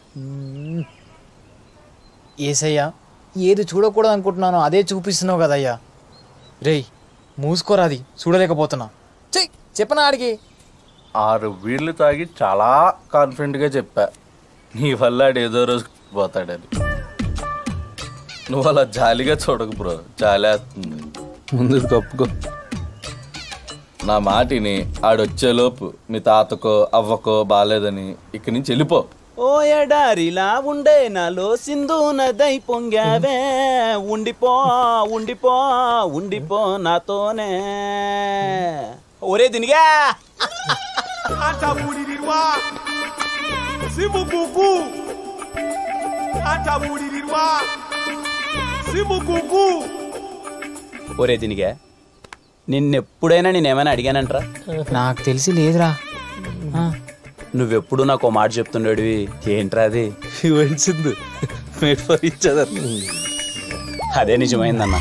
ఏసయ్యా ఏది చూడకూడదు అనుకుంటున్నానో అదే చూపిస్తున్నావు కదయ్యా రేయ్ మూసుకోరాది చూడలేకపోతున్నా చెయ్ చెప్పనా ఆడికి ఆరు వీళ్ళు తాగి చాలా కాన్ఫిడెంట్గా చెప్పా నీ వల్ల ఆడు ఏదో రోజు పోతాడని నువ్వు అలా జాలిగా చూడకు బ్రో జాలేస్తుంది ముందు ఇది కప్పుకో నా మాటిని ఆడొచ్చేలోపు మీ తాతకో అవ్వకో బాగాలేదని ఇక్కడి నుంచి వెళ్ళిపో ఓ ఎడారిలా ఉండే నాలో సింధు నదై పొంగావే ఉండిపో ఉండిపో ఉండిపో నాతోనే ఒరే దినిగా atabulirirwa simukuku atabulirirwa simukuku ఒరే దినిగా నిన్నెప్పుడైనా నేనేమైనా అడిగానంటరా నాకు తెలిసి లేదురా ఆ, నువ్వెప్పుడు నాకు ఓ మాట చెప్తుండేడివి ఏంట్రా అది వచ్చింది మేడ్ ఫర్ ఈచ్ అదర్ అదే నిజమైందన్న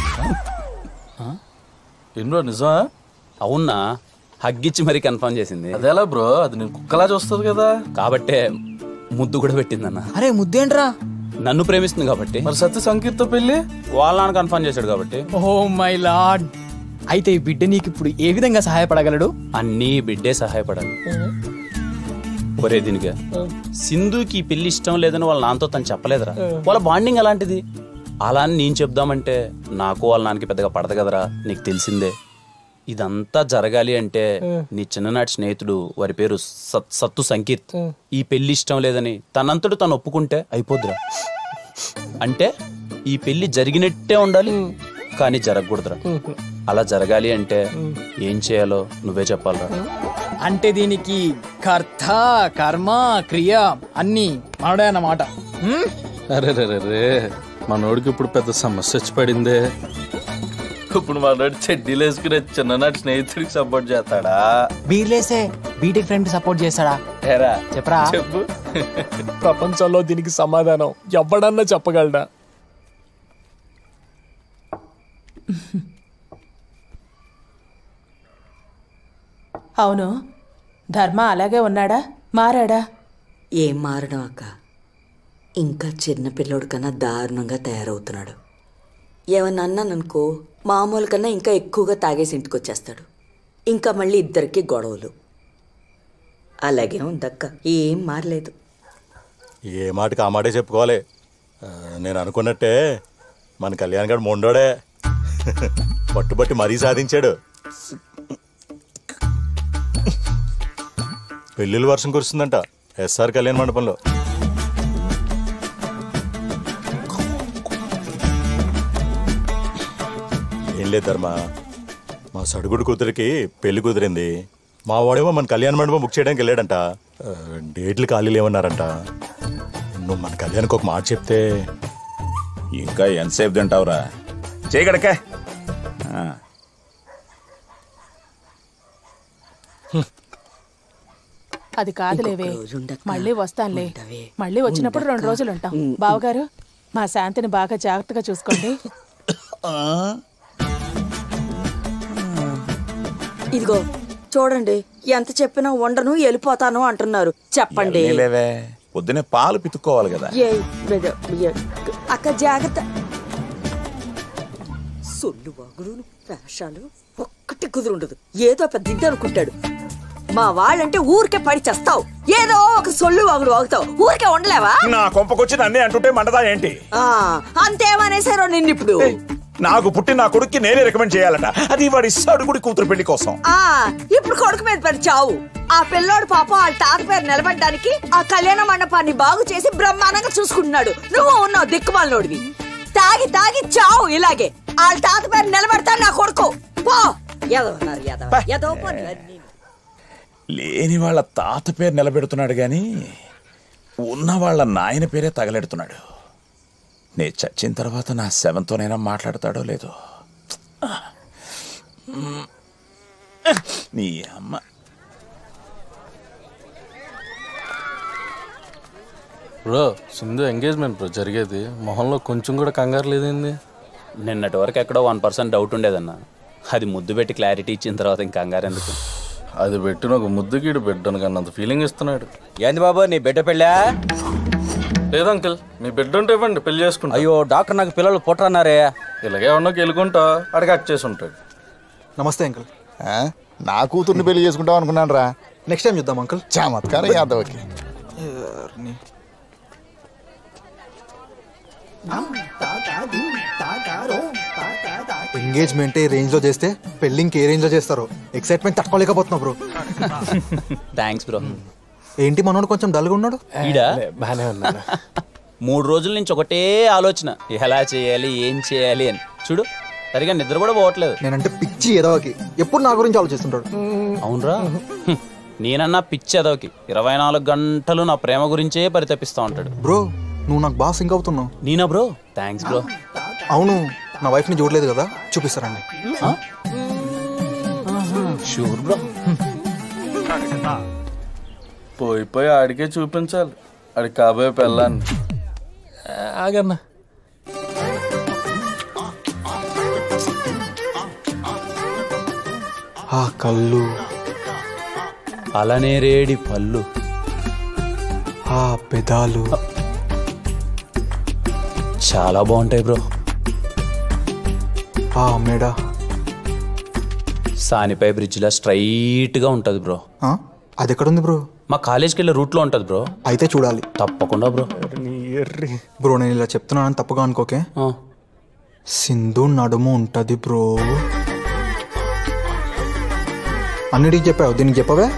ఏం బ్రో నిజమా అవునా హగ్గిచ్చి మరీ కన్ఫర్మ్ చేసింది అదేలా బ్రో అది నేను కుక్కలా చూస్తుంది కదా కాబట్టే ముద్దు కూడా పెట్టిందన్న అరే ముద్దేంట్రా నన్ను ప్రేమిస్తుంది కాబట్టి మరి సత్య సంకీర్తో పెళ్ళి వాళ్ళ నాన్న కన్ఫర్మ్ చేశాడు కాబట్టి ఓ మై లాడ్ అయితే ఈ బిడ్డ నీకు ఇప్పుడు ఏ విధంగా సహాయపడగలడు అన్నీ బిడ్డే సహాయపడాలి ఒరే దీనిగా సింధుకి ఈ పెళ్లి ఇష్టం లేదని వాళ్ళ నాన్నతో తను చెప్పలేదురా వాళ్ళ బాండింగ్ అలాంటిది అలా అని నేను చెప్దామంటే నాకు వాళ్ళ నాన్నకి పెద్దగా పడదు కదరా నీకు తెలిసిందే ఇదంతా జరగాలి అంటే నీ చిన్ననాటి స్నేహితుడు వారి పేరు సత్- సత్తు సంకీర్త్ ఈ పెళ్లి ఇష్టం లేదని తనంతడు తను ఒప్పుకుంటే అయిపోద్దురా అంటే ఈ పెళ్లి జరిగినట్టే ఉండాలి కానీ జరగకూడదురా అలా జరగాలి అంటే ఏం చేయాలో నువ్వే చెప్పాలరా అంటే దీనికి కర్త కర్మ క్రియ అన్నీ మనడే అన్నమాట హ్మ్? అరే రే రే రే మనోడికి ఇప్పుడు పెద్ద సమస్య వచ్చి పడిందే ఇప్పుడు మనోడు చెడ్డీలు వేసుకుని చిన్ననాటి స్నేహితుడికి సపోర్ట్ చేస్తాడా బీర్లేసే బీటెక్ ఫ్రెండ్ సపోర్ట్ చేస్తాడా ఏరా చెప్పరా చెప్పు ప్రపంచంలో దీనికి సమాధానం ఎవడన్నా చెప్పగలడా అవును ధర్మ అలాగే ఉన్నాడా మారాడా ఏం మారడం అక్క ఇంకా చిన్న పిల్లోడు కన్నా దారుణంగా తయారవుతున్నాడు ఏమన్నా అన్నాననుకో మామూలు కన్నా ఇంకా ఎక్కువగా తాగేసి ఇంటికి వచ్చేస్తాడు ఇంకా మళ్ళీ ఇద్దరికి గొడవలు అలాగే ఉందక్క ఏం మారలేదు ఏ మాటకి ఆ మాటే చెప్పుకోవాలి ఆ, నేను అనుకున్నట్టే మన కళ్యాణ్ గారు మొండోడే పట్టుబట్టి మరీ సాధించాడు పెళ్ళిళ్ళ వర్షం కురుస్తుందంట ఎస్ఆర్ కళ్యాణ మండపంలో ఏం లేదు ధర్మ మా సడుగుడు కూతురికి పెళ్లి కుదిరింది మా వాడేమో మన కళ్యాణ మండపం బుక్ చేయడానికి వెళ్ళాడంట ఆ, డేట్లు ఖాళీలు ఏమన్నారంట నువ్వు మన కళ్యాణ్కి ఒక మాట చెప్తే ఇంకా ఎంతసేపు తింటావురా చేయగడకే అది కాదులేవే ఇంకొక రోజు ఉండక్క. మళ్ళీ వస్తానులే ఉండవే. మళ్ళీ వచ్చినప్పుడు రెండు రోజులు ఉంటాం బావగారు మా శాంతిని బాగా జాగ్రత్తగా చూసుకోండి ఇదిగో చూడండి ఎంత చెప్పినా ఉండను వెళ్ళిపోతాను అంటున్నారు చెప్పండి లేవే పొద్దునే పాలు పితుక్కోవాలి కదా ఏ బెద- ఏ- అక్క జాగ్రత్త సొల్లు వాగులు వేషాలు ఒక్కటి కుదురుండదు ఏదో పెద్ద ఇది అనుకుంటాడు మా వాళ్ళంటే ఊరికే పడి చేస్తావు ఏదో ఒక సొల్లు వాగుడు వాగుతావు ఊరికే ఉండలేవా నా కొంపకొచ్చి నన్నే అంటుంటే మండదా ఏంటి ఆ, అంతేమనేసారో నిన్నిప్పుడు నాకు పుట్టి నా కొడుక్కి నేనే రికమెండ్ చేయాలట అది వాడి సడుగుడి కూతురు పెళ్లి కోసం ఆ ఇప్పుడు కొడుకు మీద పడి చావు ఆ పిల్లోడు పాపం వాళ్ళ తాత పేరు నిలబడడానికి ఆ కళ్యాణ మండపాన్ని బాగు చేసి బ్రహ్మాండంగా చూసుకుంటున్నాడు నువ్వు ఉన్నావు దిక్కుమాలినోడివి తాగి తాగి చావు ఇలాగే వాళ్ళ తాత పేరు నిలబడతాడు నా కొడుకు పో ఎదవన్నారు ఎదవ ఎదవ పని అన్నీ. లేని వాళ్ళ తాత పేరు నిలబెడుతున్నాడు గాని ఉన్న వాళ్ళ నాయన పేరే తగలెడుతున్నాడు నే చచ్చిన తర్వాత నా శవంతోనైనా మాట్లాడతాడో లేదో నీ అమ్మ బ్రో సింధు ఎంగేజ్మెంట్ బ్రో జరిగేది మొహంలో కొంచెం కూడా కంగారు లేదండి నిన్నటి వరకు ఎక్కడో వన్ పర్సెంట్ డౌట్ ఉండేదన్న అది ముద్దు పెట్టి క్లారిటీ ఇచ్చిన తర్వాత ఇంకా కంగారు ఎందుకు అది పెట్టిన ఒక ముద్దుగీడు పెట్టాను కానీ అంత ఫీలింగ్ ఇస్తున్నాడు ఏంది బాబు నీ బిడ్డ పెళ్ళా లేదు అంకుల్ మీ బిడ్డ ఉంటే ఇవ్వండి పెళ్లి చేసుకుంటా అయ్యో డాక్టర్ నాకు పిల్లలు పుట్టరన్నారే ఇలాగే ఉన్నా గెలుకుంటా అడిగి అట్ చేసి ఉంటాడు నమస్తే అంకుల్ ఆ? నా కూతుర్ని పెళ్లి చేసుకుంటాం అనుకున్నాను రా నెక్స్ట్ టైం చూద్దాం అంకుల్ చమత్కారం యాదవ్కి ఎంగేజ్మెంట్ ఏ రేంజ్ లో చేస్తే పెళ్లి ఇంకే రేంజ్ లో చేస్తారో ఎక్సైట్మెంట్ తట్టుకోలేకపోతున్నా బ్రో థ్యాంక్స్ బ్రో ఏంటి మనోడు కొంచెం డల్గా ఉన్నాడు ఈడా బానే ఉన్నాను మూడు రోజుల నుంచి ఒకటే ఆలోచన ఎలా చేయాలి ఏం చేయాలి అని చూడు సరిగా నిద్ర కూడా పోవట్లేదు నేనంటే పిచ్చి ఎదవకి ఎప్పుడు నా గురించి ఆలోచిస్తుంటాడు అవునరా హ్మ్. నేనన్నా పిచ్చి ఎదవకి ఇరవై నాలుగు గంటలు నా ప్రేమ గురించే పరితపిస్తా ఉంటాడు బ్రో నువ్వు నాకు బాగా సింక్ అవుతున్నావు నేనా బ్రో థ్యాంక్స్ బ్రో అవును నా వైఫ్ ని చూడలేదు కదా చూపిస్తారండి షూర్ బ్రో పోయి పోయి ఆడికే చూపించాలి ఆడికి కాబోయే పెళ్ళాన్ని ఆగన్నా ఆ కళ్ళు అలానే రేడి పళ్ళు ఆ పెదాలు చాలా బాగుంటాయి బ్రో ఆ మెడ సానిపై బ్రిడ్జ్లా స్ట్రైట్గా ఉంటుంది బ్రో ఆ, అది ఎక్కడుంది బ్రో మా కాలేజ్కి వెళ్ళే రూట్లో ఉంటుంది బ్రో అయితే చూడాలి తప్పకుండా బ్రో బ్రో నేను ఇలా చెప్తున్నానని తప్పుగా అనుకోకే ఆ. సింధు నడుము ఉంటది బ్రో అన్నిటికి చెప్పావు దీనికి చెప్పవే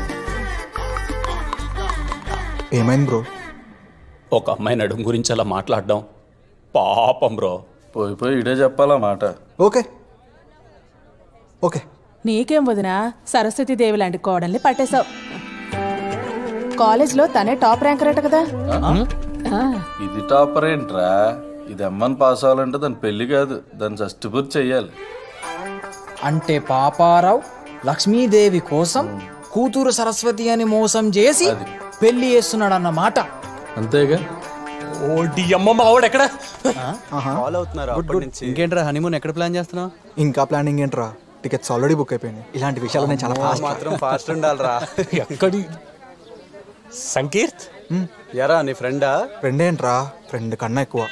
ఏమైంది బ్రో ఒక అమ్మాయి నడుము గురించి అలా మాట్లాడడం పాపం బ్రో పోయి పోయి ఇడే చెప్పాలా మాట ఓకే ఓకే నీకేం వదినా సరస్వతి దేవి లాంటి కోడల్ని పట్టేశావు కాలేజ్లో తనే టాప్ ర్యాంకర్ అట కదా ఆ, ఇది టాపర్ ఏంట్రా ఇది అమ్మని పాస్ అవ్వాలంటే దాని పెళ్లి కాదు దాన్ని షష్టిపూర్తి చెయ్యాలి అంటే పాపారావు లక్ష్మీదేవి కోసం కూతురు సరస్వతి అని మోసం చేసి పెళ్లి చేస్తున్నాడు అన్నమాట అంతేగా ఓడి అమ్మ మా ఆవిడ ఎక్కడ ఇంకేంట్రా హనీమూన్ ఎక్కడ ప్లాన్ చేస్తున్నావు ఇంకా ప్లానింగ్ ఏంట్రా టికెట్స్ ఆల్రెడీ బుక్ అయిపోయినాయి ఇలాంటి విషయాలు నేను చాలా ఫాస్ట్ మాత్రం ఫాస్ట్ ఉండాలిరా ఎక్కడి సంకీర్త్ ఎరా నీ ఫ్రెండా ఫ్రెండ్ ఏంట్రా ఫ్రెండ్ కన్నా ఎక్కువ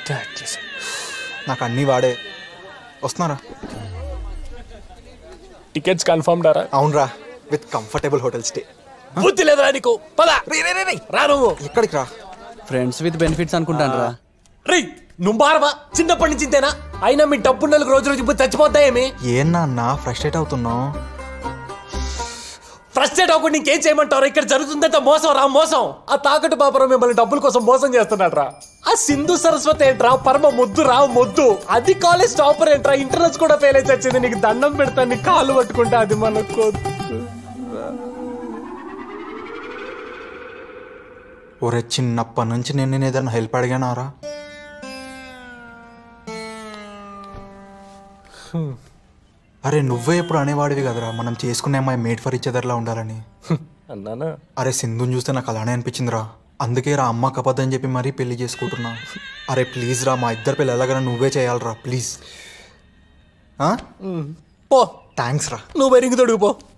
నాకు అన్నీ వాడే వస్తున్నారా టికెట్స్ కన్ఫర్మ్ డారా అవునరా విత్ కంఫర్టబుల్ హోటల్ స్టే బుద్ధి లేదురా నీకు పద రా నువ్వు ఎక్కడికి రా ఫ్రెండ్స్ విత్ బెనిఫిట్స్ అనుకుంటాను రా రీ నువ్వు బారవా చిన్నప్పటి నుంచి ఇంతేనా అయినా మీ డబ్బు నెలకు రోజు రోజు ఇప్పుడు చచ్చిపోతాయేమి ఏం నాన్న ఫ్రస్ట్రేట్ అవుతున్నావు ఫ్రస్ట్రేట్ అవ్వకుండా ఇంకేం చేయమంటారు ఇక్కడ జరుగుతుందంత మోసం రా మోసం ఆ తాకట్టు బాబరం మిమ్మల్ని డబ్బుల కోసం మోసం చేస్తున్నాడు రా ఆ సింధు సరస్వతి ఏంట్రా పరమ మొద్దు రా మొద్దు అది కాలేజ్ టాపర్ ఏంట్రా ఇంటర్నెట్స్ కూడా ఫెయిల్ అయితే వచ్చింది నీకు దండం పెడతాను నీ కాళ్ళు పట్టుకుంటే అది మనకు ఒరే చిన్నప్పటి నుంచి నేను నేను ఏదైనా హెల్ప్ అడిగానారా అరే నువ్వే ఎప్పుడు అనేవాడివి కదరా మనం చేసుకునే అమ్మాయి మేడ్ ఫర్ ఇచ్ అదర్లా ఉండాలని అన్నానా అరే సింధుని చూస్తే నాకు అలానే అనిపించిందిరా అందుకే రా అమ్మ కపద్దని చెప్పి మరీ పెళ్లి చేసుకుంటున్నా అరే ప్లీజ్ రా మా ఇద్దరు పెళ్ళి ఎలాగైనా నువ్వే చేయాలరా ప్లీజ్ పో థ్యాంక్స్ రా నువ్వు బెరింగ్ తొడుగు పో